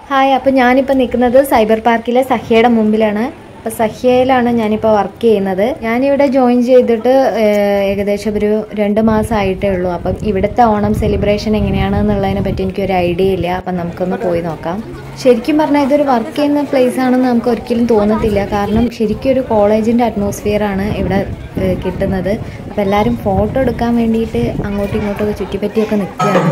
hi അപ്പോൾ ഞാനിപ്പോൾ നിൽക്കുന്നത് സൈബർ പാർക്കിലെ സഹ്യയുടെ മുമ്പിലാണ് അപ്പോൾ സഹ്യയിലാണ് ഞാനിപ്പോൾ വർക്ക് ചെയ്യുന്നത് ഞാനിവിടെ ജോയിൻ ചെയ്തിട്ട് ഏഹ്, ഏകദേശം ഒരു രണ്ട് മാസമായിട്ടേ ഉള്ളൂ അപ്പം ഇവിടുത്തെ ഓണം സെലിബ്രേഷൻ എങ്ങനെയാണെന്നുള്ളതിനെ പറ്റി എനിക്കൊരു ഐഡിയ ഇല്ല അപ്പം നമുക്കൊന്ന് പോയി നോക്കാം ശരിക്കും പറഞ്ഞാൽ ഇതൊരു വർക്ക് ചെയ്യുന്ന പ്ലേസ് ആണെന്ന് നമുക്ക് ഒരിക്കലും തോന്നത്തില്ല കാരണം ശരിക്കും ഒരു കോളേജിൻ്റെ അറ്റ്മോസ്ഫിയർ ആണ് ഇവിടെ ഏഹ്, കിട്ടുന്നത് അപ്പോൾ എല്ലാവരും ഫോട്ടോ എടുക്കാൻ വേണ്ടിയിട്ട് അങ്ങോട്ടും ഇങ്ങോട്ടും ചുറ്റിപ്പറ്റിയൊക്കെ നിൽക്കുകയാണ്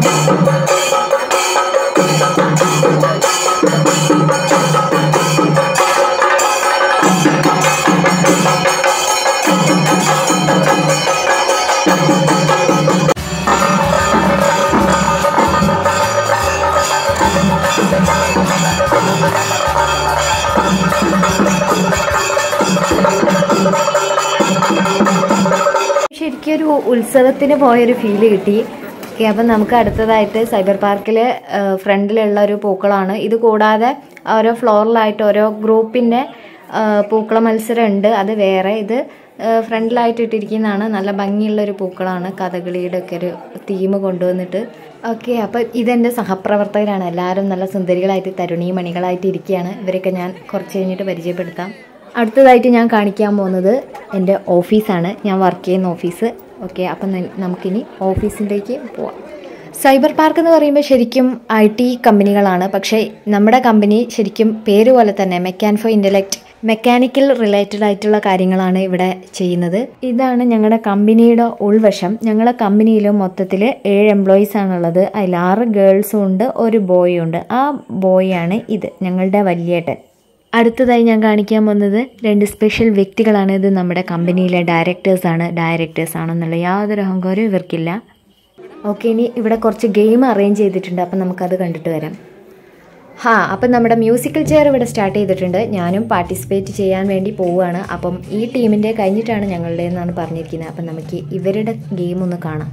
ശരിക്കും ഒരു ഉത്സവത്തിന് പോയൊരു ഫീല് കിട്ടി ഓക്കെ അപ്പം നമുക്ക് അടുത്തതായിട്ട് സൈബർ പാർക്കിൽ ഫ്രണ്ടിലുള്ള ഒരു പൂക്കളാണ് ഇത് കൂടാതെ ഓരോ ഫ്ലോറിലായിട്ട് ഓരോ ഗ്രൂപ്പിൻ്റെ പൂക്കള മത്സരം ഉണ്ട് അത് വേറെ ഇത് ഫ്രണ്ടിലായിട്ട് ഇട്ടിരിക്കുന്നതാണ് നല്ല ഭംഗിയുള്ള ഒരു പൂക്കളാണ് കഥകളിയുടെ ഒക്കെ ഒരു തീം കൊണ്ടുവന്നിട്ട് ഓക്കെ അപ്പോൾ ഇതെൻ്റെ സഹപ്രവർത്തകരാണ് എല്ലാവരും നല്ല സുന്ദരികളായിട്ട് തരുണീ മണികളായിട്ട് ഇരിക്കുകയാണ് ഇവരൊക്കെ ഞാൻ കുറച്ച് കഴിഞ്ഞിട്ട് പരിചയപ്പെടുത്താം അടുത്തതായിട്ട് ഞാൻ കാണിക്കാൻ പോകുന്നത് എൻ്റെ ഓഫീസാണ് ഞാൻ വർക്ക് ചെയ്യുന്ന ഓഫീസ് ഓക്കെ അപ്പം ന- നമുക്കിനി ഓഫീസിലേക്ക് പോവാം സൈബർ പാർക്ക് എന്ന് പറയുമ്പോൾ ശരിക്കും ഐ ടി കമ്പനികളാണ് പക്ഷേ നമ്മുടെ കമ്പനി ശരിക്കും പേര് പോലെ തന്നെ മെക്കാൻഫോ ഇൻ്റലക്ട് മെക്കാനിക്കൽ റിലേറ്റഡ് ആയിട്ടുള്ള കാര്യങ്ങളാണ് ഇവിടെ ചെയ്യുന്നത് ഇതാണ് ഞങ്ങളുടെ കമ്പനിയുടെ ഉൾവശം ഞങ്ങളുടെ കമ്പനിയിൽ മൊത്തത്തിൽ ഏഴ് എംപ്ലോയീസ് ആണുള്ളത് അതിൽ ആറ് ഗേൾസും ഉണ്ട് ഒരു ബോയും ഉണ്ട് ആ ബോയാണ് ഇത് ഞങ്ങളുടെ വലിയേട്ടൻ അടുത്തതായി ഞാൻ കാണിക്കാൻ പോകുന്നത് രണ്ട് സ്പെഷ്യൽ വ്യക്തികളാണ് ഇത് നമ്മുടെ കമ്പനിയിലെ ഡയറക്ടേഴ്സ് ആണ് ഡയറക്ടേഴ്സ് ആണെന്നുള്ള യാതൊരു അഹങ്കാരവും ഇവർക്കില്ല ഓക്കെ ഇനി ഇവിടെ കുറച്ച് ഗെയിം അറേഞ്ച് ചെയ്തിട്ടുണ്ട് അപ്പം നമുക്കത് കണ്ടിട്ട് വരാം ഹാ അപ്പം നമ്മുടെ മ്യൂസിക്കൽ ചെയർ ഇവിടെ സ്റ്റാർട്ട് ചെയ്തിട്ടുണ്ട് ഞാനും പാർട്ടിസിപ്പേറ്റ് ചെയ്യാൻ വേണ്ടി പോവുകയാണ് അപ്പം ഈ ടീമിൻ്റെ കഴിഞ്ഞിട്ടാണ് ഞങ്ങളുടെ എന്നാണ് പറഞ്ഞിരിക്കുന്നത് അപ്പം നമുക്ക് ഇവരുടെ ഗെയിം ഒന്ന് കാണാം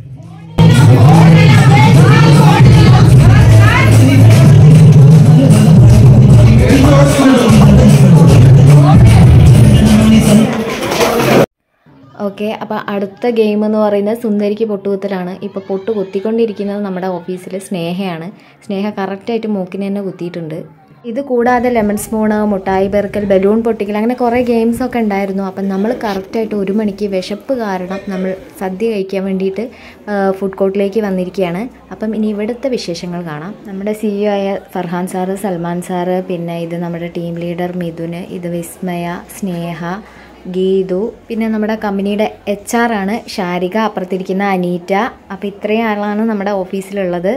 ഓക്കെ അപ്പോൾ അടുത്ത ഗെയിം എന്ന് പറയുന്നത് സുന്ദരിക്ക് പൊട്ടുകുത്തലാണ് ഇപ്പോൾ പൊട്ട് കുത്തിക്കൊണ്ടിരിക്കുന്നത് നമ്മുടെ ഓഫീസിൽ സ്നേഹയാണ് സ്നേഹ കറക്റ്റായിട്ട് മൂക്കിന് തന്നെ കുത്തിയിട്ടുണ്ട് ഇത് കൂടാതെ ലെമൺ സ്പൂണ് മുട്ടായി പെറുക്കൽ ബലൂൺ പൊട്ടിക്കൽ അങ്ങനെ കുറേ ഗെയിംസ് ഒക്കെ ഉണ്ടായിരുന്നു അപ്പം നമ്മൾ കറക്റ്റായിട്ട് ഒരു മണിക്ക് വിശപ്പ് കാരണം നമ്മൾ സദ്യ കഴിക്കാൻ വേണ്ടിയിട്ട് ഫുഡ് കോർട്ടിലേക്ക് വന്നിരിക്കുകയാണ് അപ്പം ഇനി ഇവിടുത്തെ വിശേഷങ്ങൾ കാണാം നമ്മുടെ സി ഇ ആയ ഫർഹാൻ സാറ് സൽമാൻ സാറ് പിന്നെ ഇത് നമ്മുടെ ടീം ലീഡർ മിഥുന് ഇത് വിസ്മയ സ്നേഹ ഗീതു പിന്നെ നമ്മുടെ കമ്പനിയുടെ എച്ച് ആർ ആണ് ഷാരിക അപ്പുറത്തിരിക്കുന്ന അനീറ്റ അപ്പം ഇത്രയും ആളാണ് നമ്മുടെ ഓഫീസിലുള്ളത്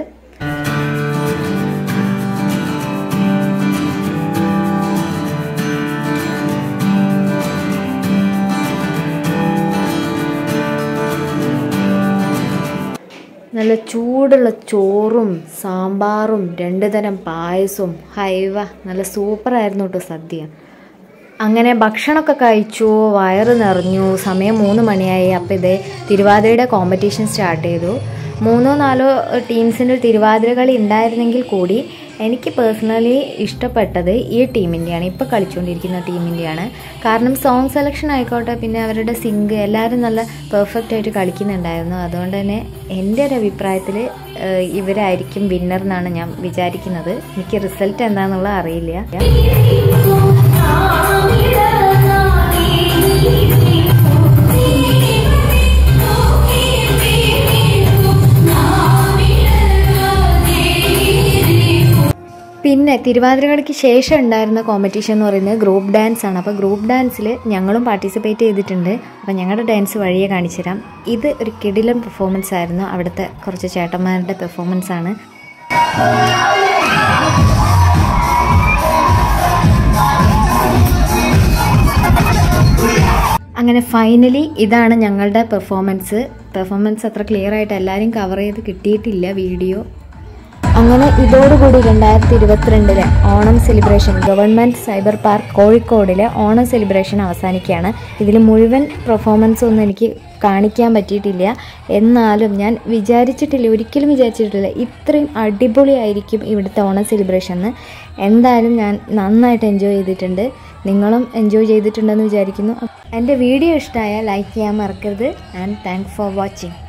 നല്ല ചൂടുള്ള ചോറും സാമ്പാറും രണ്ട് തരം പായസവും ഹൈവ നല്ല സൂപ്പറായിരുന്നു കേട്ടോ സദ്യ അങ്ങനെ ഭക്ഷണമൊക്കെ കഴിച്ചു വയറ് നിറഞ്ഞു സമയം മൂന്ന് മണിയായി അപ്പോൾ ഇതേ തിരുവാതിരയുടെ കോമ്പറ്റീഷൻ സ്റ്റാർട്ട് ചെയ്തു മൂന്നോ നാലോ ടീംസിൻ്റെ തിരുവാതിര കളി ഉണ്ടായിരുന്നെങ്കിൽ കൂടി എനിക്ക് പേഴ്സണലി ഇഷ്ടപ്പെട്ടത് ഈ ടീമിൻ്റെയാണ് ഇപ്പോൾ കളിച്ചുകൊണ്ടിരിക്കുന്ന ടീമിൻ്റെയാണ് കാരണം സോങ് സെലക്ഷൻ ആയിക്കോട്ടെ പിന്നെ അവരുടെ സിങ്ക് എല്ലാവരും നല്ല പെർഫെക്റ്റ് ആയിട്ട് കളിക്കുന്നുണ്ടായിരുന്നു അതുകൊണ്ട് തന്നെ എൻ്റെ ഒരു അഭിപ്രായത്തിൽ ഇവരായിരിക്കും വിന്നർ എന്നാണ് ഞാൻ വിചാരിക്കുന്നത് എനിക്ക് റിസൾട്ട് എന്താണെന്നുള്ളത് അറിയില്ല പിന്നെ തിരുവാതിരകളിക്ക് ശേഷം ഉണ്ടായിരുന്ന കോമ്പറ്റീഷൻ എന്ന് പറയുന്നത് ഗ്രൂപ്പ് ഡാൻസ് ആണ് അപ്പോൾ ഗ്രൂപ്പ് ഡാൻസിൽ ഞങ്ങളും പാർട്ടിസിപ്പേറ്റ് ചെയ്തിട്ടുണ്ട് അപ്പോൾ ഞങ്ങളുടെ ഡാൻസ് വഴിയെ കാണിച്ചു തരാം ഇത് ഒരു കിടിലൻ പെർഫോമൻസ് ആയിരുന്നു അവിടുത്തെ കുറച്ച് ചേട്ടന്മാരുടെ പെർഫോമൻസ് ആണ് അങ്ങനെ ഫൈനലി ഇതാണ് ഞങ്ങളുടെ പെർഫോമൻസ് പെർഫോമൻസ് അത്ര ക്ലിയർ ആയിട്ട് എല്ലാവരും കവർ ചെയ്ത് കിട്ടിയിട്ടില്ല വീഡിയോ അങ്ങനെ ഇതോടുകൂടി രണ്ടായിരത്തി ഇരുപത്തിരണ്ടിലെ Onam celebration government cyber park കോഴിക്കോടിലെ ഓണം സെലിബ്രേഷൻ അവസാനിക്കുകയാണ് ഇതിൽ മുഴുവൻ പെർഫോമൻസ് ഒന്നും എനിക്ക് കാണിക്കാൻ പറ്റിയിട്ടില്ല എന്നാലും ഞാൻ വിചാരിച്ചിട്ടില്ല ഒരിക്കലും വിചാരിച്ചിട്ടില്ല ഇത്രയും അടിപൊളിയായിരിക്കും ഇവിടുത്തെ ഓണം സെലിബ്രേഷൻ എന്ന് എന്തായാലും ഞാൻ നന്നായിട്ട് എൻജോയ് ചെയ്തിട്ടുണ്ട് നിങ്ങളും എൻജോയ് ചെയ്തിട്ടുണ്ടെന്ന് വിചാരിക്കുന്നു എൻ്റെ വീഡിയോ ഇഷ്ടമായാൽ ലൈക്ക് ചെയ്യാൻ മറക്കരുത് ആൻഡ് താങ്ക്സ് ഫോർ വാച്ചിങ്